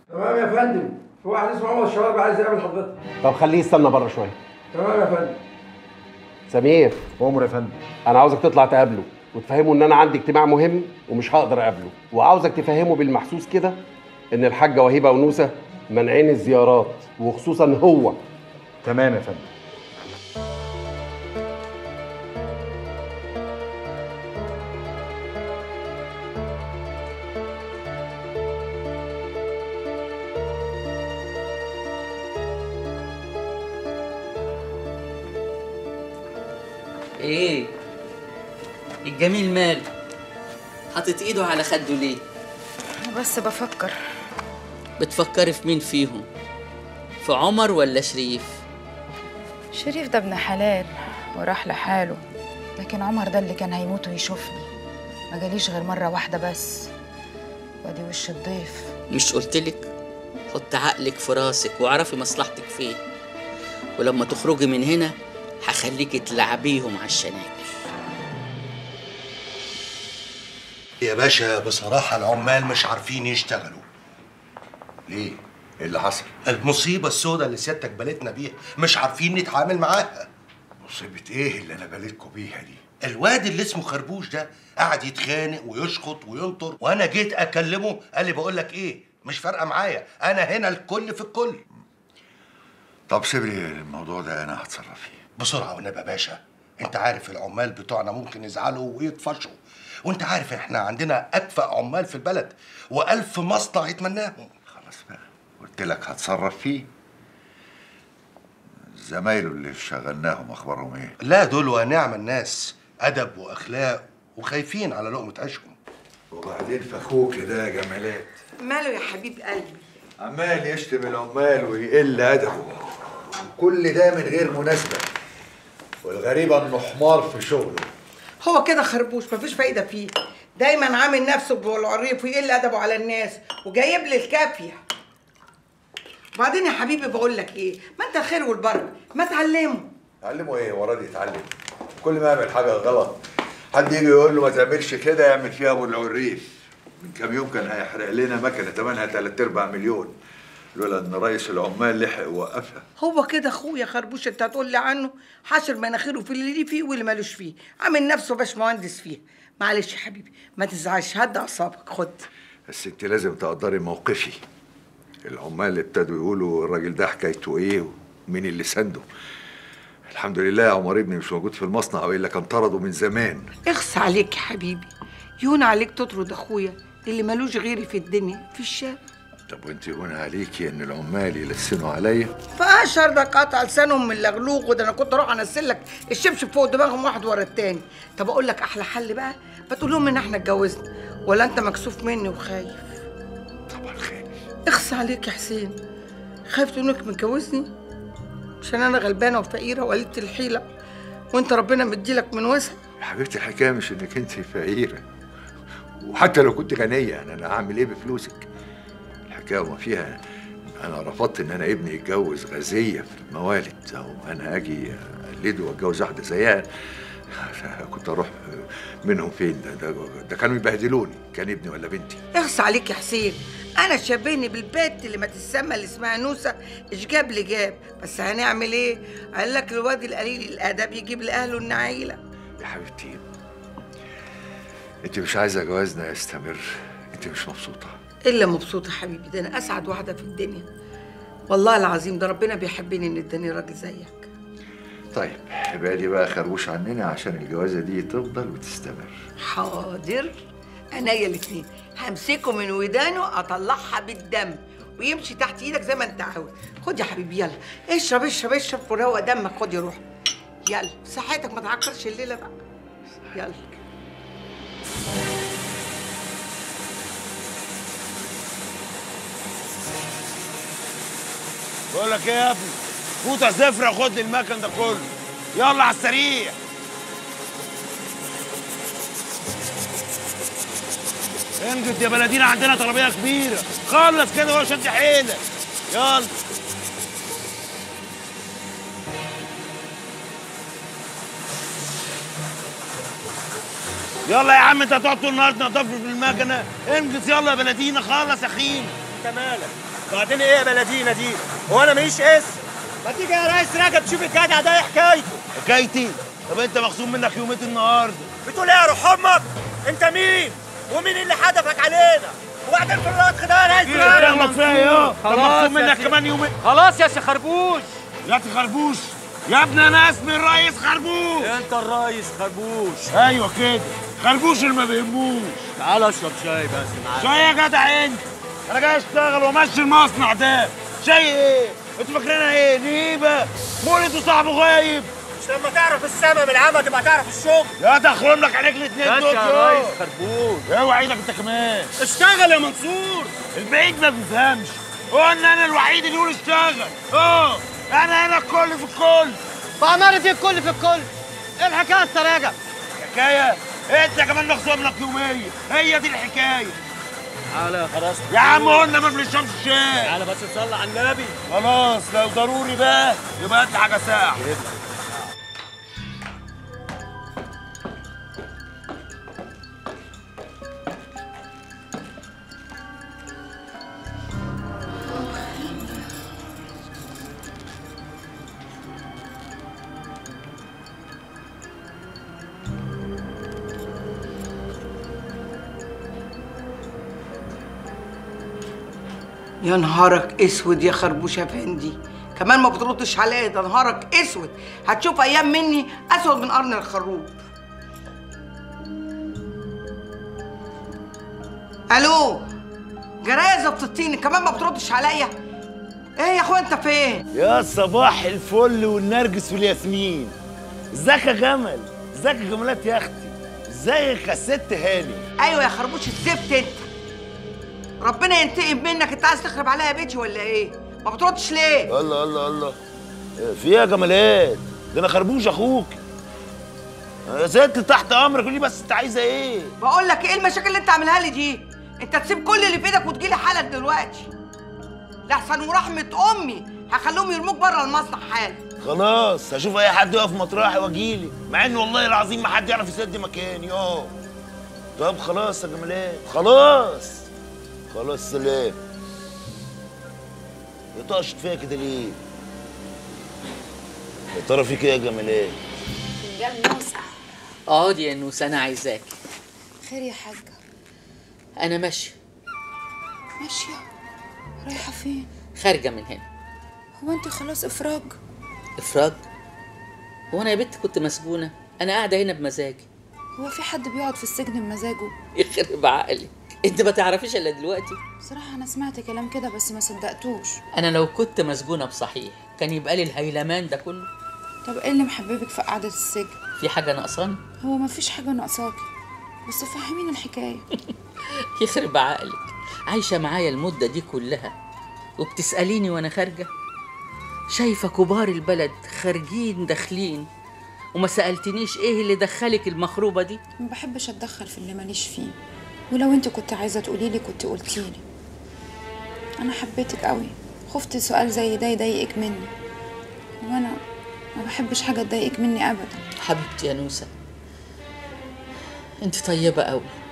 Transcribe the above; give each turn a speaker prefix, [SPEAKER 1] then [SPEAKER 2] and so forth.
[SPEAKER 1] تمام يا فندم في واحد اسمه عمر الشوارب عايز يقابل حضرتك
[SPEAKER 2] طب خليه يستنى بره شويه
[SPEAKER 1] تمام يا فندم
[SPEAKER 2] سمير
[SPEAKER 3] عمر يا فندم
[SPEAKER 2] انا عاوزك تطلع تقابله وتفهمه ان انا عندي اجتماع مهم ومش هقدر اقابله وعاوزك تفهمه بالمحسوس كده ان الحاجه وهيبه ونوسه منعين الزيارات وخصوصا هو
[SPEAKER 3] تمام يا فندم
[SPEAKER 4] ايه الجميل مال حاطط ايده على خده ليه
[SPEAKER 5] بس بفكر
[SPEAKER 4] بتفكري في مين فيهم في عمر ولا شريف
[SPEAKER 5] شريف ده ابن حلال وراح لحاله لكن عمر ده اللي كان هيموت ويشوفني ما جاليش غير مرة واحدة بس وادي وش الضيف
[SPEAKER 4] مش قلتلك حط عقلك في راسك واعرفي مصلحتك فين ولما تخرجي من هنا هخليكي تلعبيهم على الشناكل
[SPEAKER 6] يا باشا بصراحة العمال مش عارفين يشتغلوا
[SPEAKER 7] ليه؟ ايه اللي حصل؟
[SPEAKER 6] المصيبة السوداء اللي سيادتك بلتنا بيها مش عارفين نتعامل معاها
[SPEAKER 7] مصيبة ايه اللي انا بليتكوا بيها دي؟
[SPEAKER 6] الواد اللي اسمه خربوش ده قعد يتخانق ويشخط وينطر وانا جيت اكلمه قال لي بقول لك ايه مش فارقه معايا انا هنا الكل في الكل
[SPEAKER 7] طب سيب لي الموضوع ده انا هتصرف فيه
[SPEAKER 6] بسرعه والنبي يا باشا انت عارف العمال بتوعنا ممكن يزعلوا ويطفشوا وانت عارف احنا عندنا اكفأ عمال في البلد والف مصنع يتمناهم
[SPEAKER 7] خلاص بقى قلت لك هتصرف فيه زمايله اللي شغلناهم اخبارهم ايه؟
[SPEAKER 6] لا دول ونعم الناس ادب واخلاق وخايفين على لقمه عيشهم
[SPEAKER 7] وبعدين فاخوك ده يا جمالات
[SPEAKER 8] ماله يا حبيب قلبي
[SPEAKER 7] عمال يشتم العمال ويقل ادبه كل ده من غير مناسبه والغريبه انه حمار في شغله
[SPEAKER 8] هو كده خربوش مفيش فايده فيه دايما عامل نفسه بالعريف ويقل ادبه على الناس وجايب لي الكافيه وبعدين يا حبيبي بقول لك ايه ما انت الخير والبركه ما تعلمه
[SPEAKER 7] علمه ايه هو راضي يتعلم كل ما يعمل حاجه غلط حد يجي يقول له ما تعملش كده يعمل فيها ابو العريف من كام يوم كان هيحرق لنا مكنه ثمنها 3 ارباع مليون لولا ان رئيس العمال لحق وقفها
[SPEAKER 8] هو كده اخويا خربوش انت هتقول لي عنه حاشر مناخيره في اللي ليه فيه واللي مالوش فيه عامل نفسه باش مهندس فيه معلش يا حبيبي ما تزعلش هد اعصابك خد
[SPEAKER 7] بس انت لازم تقدري موقفي العمال ابتدوا يقولوا الراجل ده حكايته ايه ومين اللي سنده الحمد لله عمر ابني مش موجود في المصنع والا كان طرده من زمان
[SPEAKER 8] اخس عليك يا حبيبي يهون عليك تطرد اخويا اللي ملوش غيري في الدنيا في الشارع
[SPEAKER 7] طب وانت هون عليكي ان العمال يلسنوا عليا
[SPEAKER 8] فاشهر ده قطع لسانهم من اللغلوغ وده انا كنت اروح انزل لك الشبشب فوق دماغهم واحد ورا التاني طب اقول لك احلى حل بقى بتقول لهم ان احنا اتجوزنا ولا انت مكسوف مني وخايف
[SPEAKER 7] طبعا خير
[SPEAKER 8] اخس عليك يا حسين خايف تقول انك متجوزني عشان انا غلبانه وفقيره وقليله الحيله وانت ربنا مديلك من وسع
[SPEAKER 7] يا حبيبتي الحكايه مش انك انت فقيره وحتى لو كنت غنيه يعني انا هعمل ايه بفلوسك الحكايه وما فيها انا رفضت ان انا ابني يتجوز غازيه في الموالد او انا اجي اقلده واتجوز واحده زيها كنت اروح منهم فين ده, ده, ده كانوا يبهدلوني كان ابني ولا بنتي
[SPEAKER 8] اخس عليك يا حسين انا شبهني بالبت اللي ما تسمى اللي اسمها نوسه ايش جاب لي جاب بس هنعمل ايه قال لك الواد القليل الادب يجيب لاهله النعيله
[SPEAKER 7] يا حبيبتي انت مش عايزه جوازنا يستمر انت مش مبسوطه
[SPEAKER 8] الا مبسوطه حبيبي ده انا اسعد واحده في الدنيا والله العظيم ده ربنا بيحبني ان اداني راجل زيك
[SPEAKER 7] طيب ابعدي بقى خربوش عننا عشان الجوازه دي تفضل وتستمر
[SPEAKER 8] حاضر عينيا الاتنين همسكه من ودانه اطلعها بالدم ويمشي تحت ايدك زي ما انت عاوز خد يا حبيبي يلا اشرب اشرب اشرب وروق دمك خد يا روح يلا صحتك ما تعكرش الليله بقى يلا
[SPEAKER 9] بقول لك ايه يا ابني فوطه زفره خد لي المكن ده كله يلا على السريع انجد يا بلدينا عندنا طلبيه كبيره خلص كده وهو شد حيلك يلا يلا يا عم انت هتقعد طول النهار تنضف في المكنه انجز يلا يا بلدينا خلص يا خينا
[SPEAKER 10] انت مالك بعدين ايه يا بلدينا دي هو انا ماليش اسم ما تيجي يا ريس رجب تشوف الجدع ده ايه حكايته
[SPEAKER 9] حكايتي طب انت مخصوم منك يومين النهارده
[SPEAKER 10] بتقول ايه يا روح امك انت مين ومين اللي حدفك علينا وبعدين في الرقص ده يا ريس
[SPEAKER 9] رغمك فيها ايه طب مخصوم منك كمان يومين
[SPEAKER 10] خلاص يا سي خربوش
[SPEAKER 9] يا أخي خربوش يا ابني انا اسمي الريس خربوش
[SPEAKER 10] انت الريس خربوش
[SPEAKER 9] ايوه كده خربوش اللي ما بيهموش
[SPEAKER 10] تعال اشرب شاي بس معاك
[SPEAKER 9] شاي يا جدع انت انا جاي اشتغل وامشي المصنع ده شاي ايه انتوا فاكرينها ايه نيبه مولد وصاحبه غايب
[SPEAKER 10] مش لما تعرف السما من العمى تبقى تعرف الشغل
[SPEAKER 9] يا تخرم لك عليك الاثنين
[SPEAKER 10] انت
[SPEAKER 9] دول
[SPEAKER 10] يا
[SPEAKER 9] يا
[SPEAKER 10] ريس خربوش
[SPEAKER 9] اوعى ايدك انت كمان
[SPEAKER 10] اشتغل يا منصور
[SPEAKER 9] البعيد ما بيفهمش قلنا انا الوحيد اللي يقول اشتغل اه انا انا الكل في الكل
[SPEAKER 10] بعمارة ايه الكل في الكل ايه الحكايه يا رجب
[SPEAKER 9] حكايه انت كمان مخصوم لك يوميه هي دي الحكايه
[SPEAKER 10] تعالى خلاص
[SPEAKER 9] يا عم قلنا ما بنشربش شاي
[SPEAKER 10] تعالى بس تصلي على النبي
[SPEAKER 9] خلاص لو ضروري بقى يبقى هات لي حاجه ساعه
[SPEAKER 8] يا نهارك اسود يا خربوش افندي كمان ما بتردش عليا ده نهارك اسود هتشوف ايام مني اسود من قرن الخروف الو جرايه زبطتيني كمان ما بتردش عليا ايه يا اخويا انت فين
[SPEAKER 9] يا صباح الفل والنرجس والياسمين ازيك يا جمل ازيك يا جملات يا اختي ازيك يا ست هاني
[SPEAKER 8] ايوه يا خربوش الزفت انت ربنا ينتقم منك انت عايز تخرب عليا بيتي ولا ايه ما بتردش ليه
[SPEAKER 9] الله الله الله في ايه يا جمالات ده انا خربوش اخوك يا ست تحت امرك قولي بس انت عايزه ايه
[SPEAKER 8] بقول لك ايه المشاكل اللي انت عاملها لي دي انت تسيب كل اللي في ايدك وتجيلي حالك دلوقتي لحسن ورحمه امي هخليهم يرموك بره المصنع حالا
[SPEAKER 9] خلاص هشوف اي حد يقف مطرحي واجيلي مع ان والله العظيم ما حد يعرف يسد مكاني اه طب خلاص يا جمالات خلاص خلاص سلام يا طقشت فيا كده ليه يا ترى فيك ايه يا جمالات
[SPEAKER 5] فنجان موسى
[SPEAKER 4] اقعدي يا نوس انا عايزاك
[SPEAKER 5] خير يا حاجة
[SPEAKER 4] انا ماشيه
[SPEAKER 5] ماشية رايحة فين؟
[SPEAKER 4] خارجه من هنا
[SPEAKER 5] هو انت خلاص افراج؟
[SPEAKER 4] افراج هو انا يا بنت كنت مسجونه انا قاعده هنا بمزاجي
[SPEAKER 5] هو في حد بيقعد في السجن بمزاجه؟
[SPEAKER 4] يخرب عقلك انت ما تعرفيش الا دلوقتي
[SPEAKER 5] بصراحة أنا سمعت كلام كده بس ما صدقتوش
[SPEAKER 4] انا لو كنت مسجونه بصحيح كان يبقى لي الهيلمان ده كله
[SPEAKER 5] طب ايه اللي محببك في قعدة السجن؟
[SPEAKER 4] في حاجه ناقصاني
[SPEAKER 5] هو ما فيش حاجة ناقصاكي بس فهميني الحكاية
[SPEAKER 4] يخرب عقلك عايشه معايا المده دي كلها وبتساليني وانا خارجه شايفه كبار البلد خارجين داخلين وما سالتنيش ايه اللي دخلك المخروبه دي
[SPEAKER 5] ما بحبش اتدخل في اللي ماليش فيه ولو انت كنت عايزة تقولي لي كنت قلتي لي انا حبيتك قوي خفت سؤال زي ده يضايقك مني وانا ما بحبش حاجة تضايقك مني ابدا
[SPEAKER 4] حبيبتي يا نوسه انت طيبه قوي